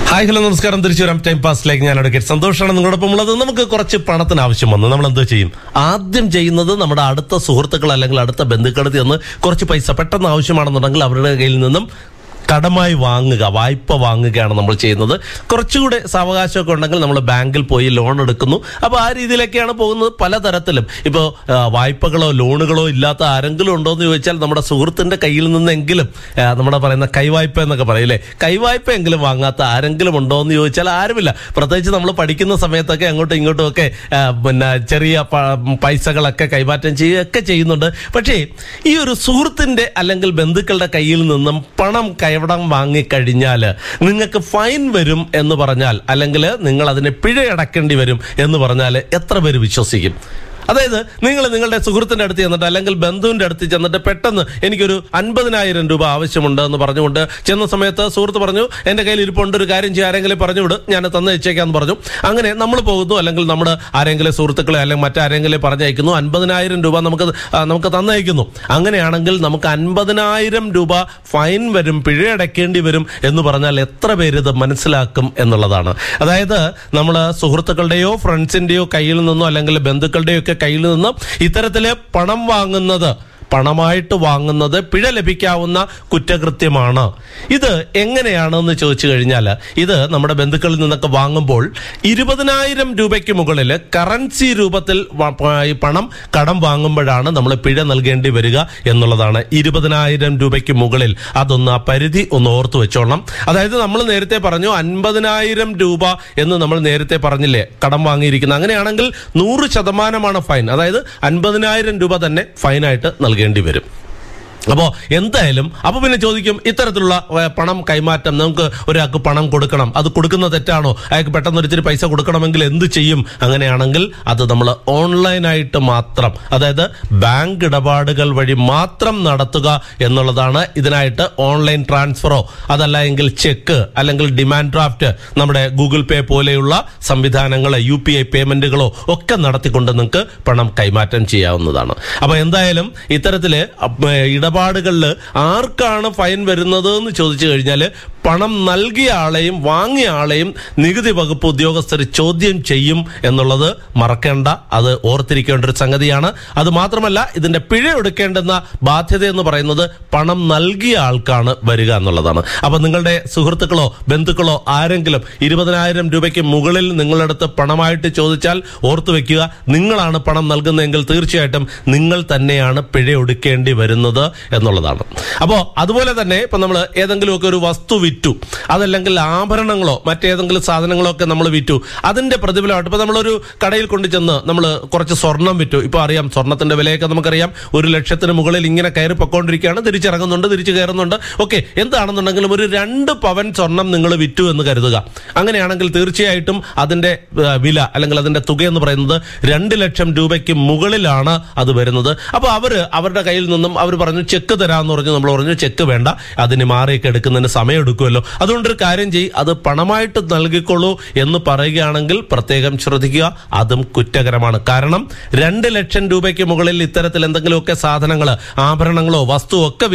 hi hello നമസ്കാരം തിരിച്ചു വരാം ടൈം പാസിലേക്ക് ഞാൻ അഡ്വക്കേറ്റ് സന്തോഷമാണ് നിങ്ങളോടൊപ്പം ഉള്ളത് നമുക്ക് കുറച്ച് പണത്തിന് ആവശ്യം വന്നു നമ്മൾ എന്തോ ചെയ്യും ആദ്യം ചെയ്യുന്നത് നമ്മുടെ അടുത്ത സുഹൃത്തുക്കൾ അല്ലെങ്കിൽ അടുത്ത ബന്ധുക്കളത്തിൽ നിന്ന് കുറച്ച് പൈസ പെട്ടെന്ന് ആവശ്യമാണെന്നുണ്ടെങ്കിൽ അവരുടെ കയ്യിൽ നിന്നും കടമായി വാങ്ങുക വായ്പ വാങ്ങുകയാണ് നമ്മൾ ചെയ്യുന്നത് കുറച്ചുകൂടെ സാവകാശമൊക്കെ ഉണ്ടെങ്കിൽ നമ്മൾ ബാങ്കിൽ പോയി ലോൺ എടുക്കുന്നു അപ്പോൾ ആ രീതിയിലൊക്കെയാണ് പോകുന്നത് പലതരത്തിലും ഇപ്പോൾ വായ്പകളോ ലോണുകളോ ഇല്ലാത്ത ആരെങ്കിലും ഉണ്ടോ എന്ന് ചോദിച്ചാൽ നമ്മുടെ സുഹൃത്തിന്റെ കയ്യിൽ നിന്നെങ്കിലും ആ, നമ്മുടെ പറയുന്ന കൈവായ്പ എന്നൊക്കെ പറയില്ലേ കൈവായ്പ എങ്കിലും വാങ്ങാത്ത ആരെങ്കിലും ഉണ്ടോ എന്ന് ചോദിച്ചാൽ ആരുമില്ല പ്രത്യേകിച്ച് നമ്മൾ പഠിക്കുന്ന സമയത്തൊക്കെ അങ്ങോട്ടും ഇങ്ങോട്ടും ഒക്കെ ആ, പിന്നെ ചെറിയ പ- പൈസകളൊക്കെ കൈമാറ്റം ചെയ്യുകയൊക്കെ ചെയ്യുന്നുണ്ട് പക്ഷേ ഈ ഒരു സുഹൃത്തിന്റെ അല്ലെങ്കിൽ ബന്ധുക്കളുടെ കയ്യിൽ നിന്നും പണം കൈവടം വാങ്ങിക്കഴിഞ്ഞാൽ നിങ്ങൾക്ക് ഫൈൻ വരും എന്ന് പറഞ്ഞാൽ അല്ലെങ്കിൽ നിങ്ങൾ അതിന് പിഴയടക്കേണ്ടി വരും എന്ന് പറഞ്ഞാൽ എത്ര പേര് വിശ്വസിക്കും അതായത് നിങ്ങൾ നിങ്ങളുടെ സുഹൃത്തിന്റെ അടുത്ത് ചെന്നിട്ട് അല്ലെങ്കിൽ ബന്ധുവിന്റെ അടുത്ത് ചെന്നിട്ട് പെട്ടെന്ന് എനിക്കൊരു അൻപതിനായിരം രൂപ ആവശ്യമുണ്ട് എന്ന് പറഞ്ഞുകൊണ്ട് ചെന്ന സമയത്ത് സുഹൃത്ത് പറഞ്ഞു എന്റെ കയ്യിൽ ഇരിപ്പുണ്ട് ഒരു കാര്യം ചെയ്യാൻ ആരെങ്കിലും പറഞ്ഞു വിട് ഞാൻ തന്നയച്ചേക്കാന്ന് പറഞ്ഞു അങ്ങനെ നമ്മൾ പോകുന്നു അല്ലെങ്കിൽ നമ്മുടെ ആരെങ്കിലും സുഹൃത്തുക്കളെ അല്ലെങ്കിൽ മറ്റാരെങ്കിലും പറഞ്ഞയക്കുന്നു അൻപതിനായിരം രൂപ നമുക്ക് ആ, നമുക്ക് തന്നയക്കുന്നു അങ്ങനെയാണെങ്കിൽ നമുക്ക് അൻപതിനായിരം രൂപ ഫൈൻ വരും പിഴയടക്കേണ്ടി വരും എന്ന് പറഞ്ഞാൽ എത്ര പേര് ഇത് മനസ്സിലാക്കും എന്നുള്ളതാണ് അതായത് നമ്മൾ സുഹൃത്തുക്കളുടെയോ ഫ്രണ്ട്സിന്റെയോ കയ്യിൽ നിന്നോ അല്ലെങ്കിൽ ബന്ധുക്കളുടെയോ ഒക്കെ കയ്യിൽ നിന്നും ഇത്തരത്തില് പണം വാങ്ങുന്നത് പണമായിട്ട് വാങ്ങുന്നത് പിഴ ലഭിക്കാവുന്ന കുറ്റകൃത്യമാണ് ഇത് എങ്ങനെയാണെന്ന് ചോദിച്ചു കഴിഞ്ഞാൽ ഇത് നമ്മുടെ ബന്ധുക്കളിൽ നിന്നൊക്കെ വാങ്ങുമ്പോൾ ഇരുപതിനായിരം രൂപയ്ക്ക് മുകളിൽ കറൻസി രൂപത്തിൽ വ- പ- ഈ പണം കടം വാങ്ങുമ്പോഴാണ് നമ്മൾ പിഴ നൽകേണ്ടി വരിക എന്നുള്ളതാണ് ഇരുപതിനായിരം രൂപയ്ക്ക് മുകളിൽ അതൊന്ന് ആ പരിധി ഒന്ന് ഓർത്തു വെച്ചോളണം അതായത് നമ്മൾ നേരത്തെ പറഞ്ഞു അൻപതിനായിരം രൂപ എന്ന് നമ്മൾ നേരത്തെ പറഞ്ഞില്ലേ കടം വാങ്ങിയിരിക്കുന്നത് അങ്ങനെയാണെങ്കിൽ നൂറ് ശതമാനമാണ് ഫൈൻ അതായത് അൻപതിനായിരം രൂപ തന്നെ ഫൈനായിട്ട് നൽകേണ്ടി വരും അപ്പോ എന്തായാലും അപ്പൊ പിന്നെ ചോദിക്കും ഇത്തരത്തിലുള്ള ഏ, പണം കൈമാറ്റം നമുക്ക് ഒരാൾക്ക് പണം കൊടുക്കണം അത് കൊടുക്കുന്ന തെറ്റാണോ അയാൾക്ക് പെട്ടെന്ന് ഒരിച്ചിരി പൈസ കൊടുക്കണമെങ്കിൽ എന്ത് ചെയ്യും അങ്ങനെയാണെങ്കിൽ അത് നമ്മൾ ഓൺലൈനായിട്ട് മാത്രം അതായത് ബാങ്ക് ഇടപാടുകൾ വഴി മാത്രം നടത്തുക എന്നുള്ളതാണ് ഇതിനായിട്ട് ഓൺലൈൻ ട്രാൻസ്ഫറോ അതല്ല എങ്കിൽ ചെക്ക് അല്ലെങ്കിൽ ഡിമാൻഡ് ഡ്രാഫ്റ്റ് നമ്മുടെ ഗൂഗിൾ പേ പോലെയുള്ള സംവിധാനങ്ങൾ യു പി ഐ പേയ്മെന്റുകളോ ഒക്കെ നടത്തിക്കൊണ്ട് നിങ്ങൾക്ക് പണം കൈമാറ്റം ചെയ്യാവുന്നതാണ് അപ്പൊ എന്തായാലും ഇത്തരത്തില് അപ്പ- ഇടപാടുകളിൽ ആർക്കാണ് ഫൈൻ വരുന്നത് എന്ന് ചോദിച്ചു കഴിഞ്ഞാൽ പണം നൽകിയ ആളെയും വാങ്ങിയ ആളെയും നികുതി വകുപ്പ് ഉദ്യോഗസ്ഥർ ചോദ്യം ചെയ്യും എന്നുള്ളത് മറക്കേണ്ട അത് ഓർത്തിരിക്കേണ്ട ഒരു സംഗതിയാണ് അത് മാത്രമല്ല ഇതിന്റെ പിഴ എടുക്കേണ്ടുന്ന ബാധ്യത എന്ന് പറയുന്നത് പണം നൽകിയ ആൾക്കാണ് വരിക എന്നുള്ളതാണ് അപ്പൊ നിങ്ങളുടെ സുഹൃത്തുക്കളോ ബന്ധുക്കളോ ആരെങ്കിലും ഇരുപതിനായിരം രൂപയ്ക്ക് മുകളിൽ നിങ്ങളടുത്ത് പണമായിട്ട് ചോദിച്ചാൽ ഓർത്തു വെക്കുക നിങ്ങളാണ് പണം നൽകുന്നതെങ്കിൽ തീർച്ചയായിട്ടും നിങ്ങൾ തന്നെയാണ് പിഴ ഒടുക്കേണ്ടി വരുന്നത് എന്നുള്ളതാണ് അപ്പോൾ അതുപോലെ തന്നെ ഇപ്പൊ നമ്മൾ ഏതെങ്കിലുമൊക്കെ ഒരു വസ്തു വിറ്റു അതല്ലെങ്കിൽ ആഭരണങ്ങളോ മറ്റേതെങ്കിലും സാധനങ്ങളോ ഒക്കെ നമ്മൾ വിറ്റു അതിന്റെ പ്രതിഫലമായിട്ട് ഇപ്പൊ നമ്മളൊരു കടയിൽ കൊണ്ടു ചെന്ന് നമ്മൾ കുറച്ച് സ്വർണം വിറ്റു ഇപ്പൊ അറിയാം സ്വർണത്തിന്റെ വിലയൊക്കെ നമുക്കറിയാം ഒരു ലക്ഷത്തിന് മുകളിൽ ഇങ്ങനെ കയറി പൊക്കോണ്ടിരിക്കുകയാണ് തിരിച്ചിറങ്ങുന്നുണ്ട് തിരിച്ചു കയറുന്നുണ്ട് ഓക്കെ എന്താണെന്നുണ്ടെങ്കിലും ഒരു രണ്ട് പവൻ സ്വർണം നിങ്ങൾ വിറ്റു എന്ന് കരുതുക അങ്ങനെയാണെങ്കിൽ തീർച്ചയായിട്ടും അതിന്റെ ആ, വില അല്ലെങ്കിൽ അതിന്റെ തുക എന്ന് പറയുന്നത് രണ്ട് ലക്ഷം രൂപയ്ക്ക് മുകളിലാണ് അത് വരുന്നത് അപ്പോൾ അവര് അവരുടെ കയ്യിൽ നിന്നും അവർ പറഞ്ഞു ചെക്ക് തരാമെന്ന് പറഞ്ഞു നമ്മൾ പറഞ്ഞു ചെക്ക് വേണ്ട അതിന് മാറിയൊക്കെ എടുക്കുന്നതിന് സമയം എടുക്കുമല്ലോ അതുകൊണ്ടൊരു കാര്യം ചെയ്യ് അത് പണമായിട്ട് നൽകിക്കൊള്ളൂ എന്ന് പറയുകയാണെങ്കിൽ പ്രത്യേകം ശ്രദ്ധിക്കുക അതും കുറ്റകരമാണ് കാരണം രണ്ട് ലക്ഷം രൂപയ്ക്ക് മുകളിൽ ഇത്തരത്തിൽ എന്തെങ്കിലുമൊക്കെ സാധനങ്ങൾ ആഭരണങ്ങളോ വസ്തുവോ ഒക്കെ